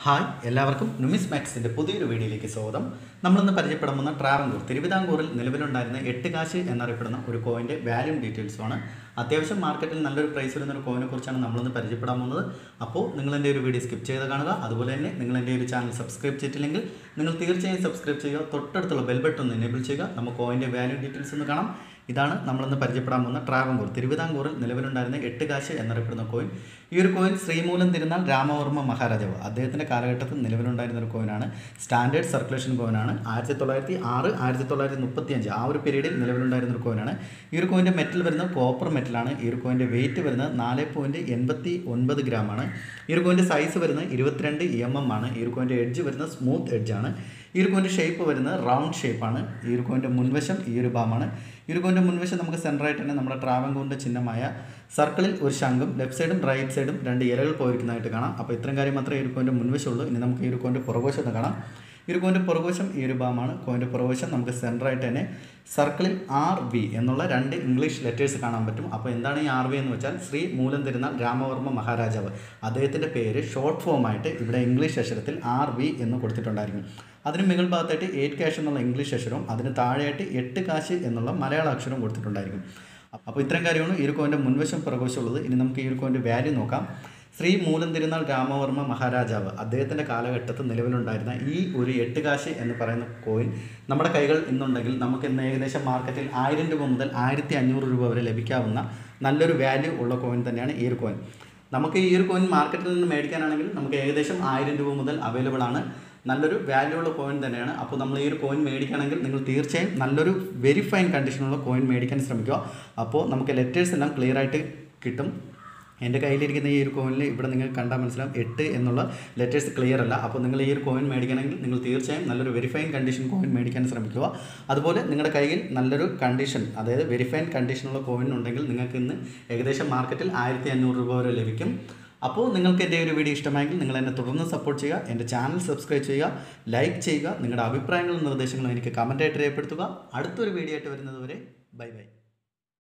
hi എല്ലാവർക്കും നുമിസ് മാക്സിൻ്റെ പുതിയൊരു വീഡിയോയിലേക്ക് സ്വാഗതം നമ്മളിന്ന് പരിചയപ്പെടുന്ന ട്രാവൻകൂർ തിരുവിതാംകൂറിൽ നിലവിലുണ്ടായിരുന്ന എട്ട് കാശ് എന്നറിയപ്പെടുന്ന ഒരു കോയിൻ്റെ വാല്യൂം ഡീറ്റെയിൽസുമാണ് അത്യാവശ്യം മാർക്കറ്റിൽ നല്ലൊരു പ്രൈസ് വരുന്ന ഒരു കോയിനെ കുറിച്ചാണ് നമ്മളിന്ന് പരിചയപ്പെടാൻ പോകുന്നത് അപ്പോൾ നിങ്ങൾ എൻ്റെ ഒരു വീഡിയോ സ്കിപ്പ് ചെയ്ത് കാണുക അതുപോലെ തന്നെ നിങ്ങൾ എൻ്റെ ഒരു ചാനൽ സബ്സ്ക്രൈബ് ചെയ്തിട്ടില്ലെങ്കിൽ നിങ്ങൾ തീർച്ചയായും സബ്സ്ക്രൈബ് ചെയ്യുക തൊട്ടടുത്തുള്ള ബെൽ ബട്ടൺ ഒന്ന് എനേബിൾ ചെയ്യുക നമുക്ക് കോയിൻ്റെ വാല്യൂ ഡീറ്റെയിൽസ് ഒന്ന് കാണാം ഇതാണ് നമ്മളിന്ന് പരിചയപ്പെടാൻ പോകുന്ന ട്രാവൻകൂർ തിരുവിതാംകൂറിൽ നിലവിലുണ്ടായിരുന്ന എട്ട് കാശ് എന്നറിയപ്പെടുന്ന കോയിൻ ഈ ഒരു കോയിൻ ശ്രീമൂലം തിരുനാൾ രാമവർമ്മ മഹാരാജാവ് അദ്ദേഹത്തിൻ്റെ കാലഘട്ടത്തിൽ നിലവിലുണ്ടായിരുന്ന ഒരു കോയിനാണ് സ്റ്റാൻഡേർഡ് സർക്കുലേഷൻ കോയിനാണ് ആയിരത്തി തൊള്ളായിരത്തി ആറ് ആയിരത്തി തൊള്ളായിരത്തി മുപ്പത്തി അഞ്ച് ആ ഒരു പീരീഡിൽ നിലവിലുണ്ടായിരുന്ന ഒരു കോയിനാണ് ഈ ഒരു കോയിൻ്റെ മെറ്റൽ വരുന്നത് കോപ്പർ മെറ്റലാണ് ഈ ഒരു കോയിൻ്റെ വെയിറ്റ് വരുന്നത് നാല് പോയിൻറ്റ് എൺപത്തി ഒൻപത് ഗ്രാമാണ് ഈ ഒരു കോയിൻ്റെ സൈസ് വരുന്നത് ഇരുപത്തിരണ്ട് എം എം ആണ് ഈ ഒരു കോയിൻ്റെ എഡ്ജ് വരുന്നത് സ്മൂത്ത് എഡ്ജാണ് ഈ ഒരു കോയിൻ്റെ ഷേപ്പ് വരുന്നത് റൗണ്ട് ഷേപ്പാണ് ഈ ഒരു കോയിൻ്റെ മുൻവശം ഈ ഒരു ഭാഗമാണ് ഈ ഒരു കോയിൻ്റെ മുൻവശം നമുക്ക് സെൻറ്ററായിട്ട് തന്നെ നമ്മുടെ ട്രാവൻകൂറിൻ്റെ ചിഹ്നമായ സർക്കിളിൽ ഒരു ശംഖും ലെഫ്റ്റ് സൈഡും റൈറ്റ് സൈഡും രണ്ട് ഇലകൾ പോയിരിക്കുന്നതായിട്ട് കാണാം അപ്പോൾ ഇത്രയും കാര്യം മാത്രമേ ഈ ഒരു കോയിൻ്റെ മുൻവശമുള്ളൂ ഇനി നമുക്ക് ഈ ഒരു കോയിൻ്റെ പുറകുവശം ഒന്ന് കാണാം ഈ ഒരു കോയിൻ്റെ പുറകുവശം ഈ ഒരു ഭാഗമാണ് കോയിൻ്റെ പുറകുവശം നമുക്ക് സെൻറ്ററായിട്ട് തന്നെ സർക്കിളിൽ ആർ ബി എന്നുള്ള രണ്ട് ഇംഗ്ലീഷ് ലെറ്റേഴ്സ് കാണാൻ പറ്റും അപ്പോൾ എന്താണ് ഈ ആർ ബി എന്ന് വെച്ചാൽ ശ്രീ മൂലം തിരുനാൾ രാമവർമ്മ മഹാരാജാവ് അദ്ദേഹത്തിൻ്റെ പേര് ഷോർട്ട് ഫോം ആയിട്ട് ഇവിടെ ഇംഗ്ലീഷ് അക്ഷരത്തിൽ ആർ ബി എന്ന് കൊടുത്തിട്ടുണ്ടായിരിക്കും അതിന് മുകൾ ഭാഗത്തായിട്ട് എയ്റ്റ് ക്യാഷ് എന്നുള്ള ഇംഗ്ലീഷ് അക്ഷരവും അതിന് താഴെയായിട്ട് എട്ട് കാശ് എന്നുള്ള മലയാള അക്ഷരവും കൊടുത്തിട്ടുണ്ടായിരിക്കും അപ്പോൾ ഇത്തരം കാര്യമാണ് ഈ ഒരു കോയിൻ്റെ മുൻവശം പുറകുവശമുള്ളത് ഇനി നമുക്ക് ഈ ഒരു കോയിൻ്റെ വാല്യൂ നോക്കാം ശ്രീ മൂലം തിരുനാൾ രാമവർമ്മ മഹാരാജാവ് അദ്ദേഹത്തിൻ്റെ കാലഘട്ടത്തിൽ നിലവിലുണ്ടായിരുന്ന ഈ ഒരു എട്ട് കാശ് എന്ന് പറയുന്ന കോയിൻ നമ്മുടെ കൈകൾ ഇന്നുണ്ടെങ്കിൽ നമുക്ക് ഇന്ന് ഏകദേശം മാർക്കറ്റിൽ ആയിരം രൂപ മുതൽ ആയിരത്തി അഞ്ഞൂറ് രൂപ വരെ ലഭിക്കാവുന്ന നല്ലൊരു വാല്യൂ ഉള്ള കോയിൻ തന്നെയാണ് ഈ ഒരു കോയിൻ നമുക്ക് ഈ ഒരു കോയിൻ മാർക്കറ്റിൽ നിന്ന് മേടിക്കാനാണെങ്കിൽ നമുക്ക് ഏകദേശം ആയിരം രൂപ മുതൽ അവൈലബിൾ ആണ് നല്ലൊരു വാല്യൂ ഉള്ള കോയിൻ തന്നെയാണ് അപ്പോൾ നമ്മൾ ഈ ഒരു കോയിൻ മേടിക്കുകയാണെങ്കിൽ നിങ്ങൾ തീർച്ചയായും നല്ലൊരു വെരി ഫൈൻ കണ്ടീഷനുള്ള കോയിൻ മേടിക്കാൻ ശ്രമിക്കുക അപ്പോൾ നമുക്ക് ലെറ്റേഴ്സ് എല്ലാം ക്ലിയർ ആയിട്ട് കിട്ടും എൻ്റെ കയ്യിലിരിക്കുന്ന ഈ ഒരു കോയിനിൽ ഇവിടെ നിങ്ങൾക്ക് കണ്ടാൽ മനസ്സിലാവും എട്ട് എന്നുള്ള ലെറ്റേഴ്സ് ക്ലിയർ അല്ല അപ്പോൾ നിങ്ങൾ ഈ ഒരു കോയിൻ മേടിക്കണമെങ്കിൽ നിങ്ങൾ തീർച്ചയായും നല്ലൊരു വെരിഫൈൻ കണ്ടീഷൻ കോയിൻ മേടിക്കാൻ ശ്രമിക്കുക അതുപോലെ നിങ്ങളുടെ കയ്യിൽ നല്ലൊരു കണ്ടീഷൻ അതായത് വെരിഫൈൻ കണ്ടീഷനുള്ള കോയിൻ ഉണ്ടെങ്കിൽ നിങ്ങൾക്ക് ഇന്ന് ഏകദേശം മാർക്കറ്റിൽ ആയിരത്തി അഞ്ഞൂറ് രൂപ വരെ ലഭിക്കും അപ്പോൾ നിങ്ങൾക്ക് എൻ്റെ ഒരു വീഡിയോ ഇഷ്ടമായെങ്കിൽ നിങ്ങൾ എന്നെ തുടർന്ന് സപ്പോർട്ട് ചെയ്യുക എൻ്റെ ചാനൽ സബ്സ്ക്രൈബ് ചെയ്യുക ലൈക്ക് ചെയ്യുക നിങ്ങളുടെ അഭിപ്രായങ്ങളും നിർദ്ദേശങ്ങളും എനിക്ക് കമൻറ്റായിട്ട് രേഖപ്പെടുത്തുക അടുത്തൊരു വീഡിയോ ആയിട്ട് വരുന്നത് വരെ ബൈ ബൈ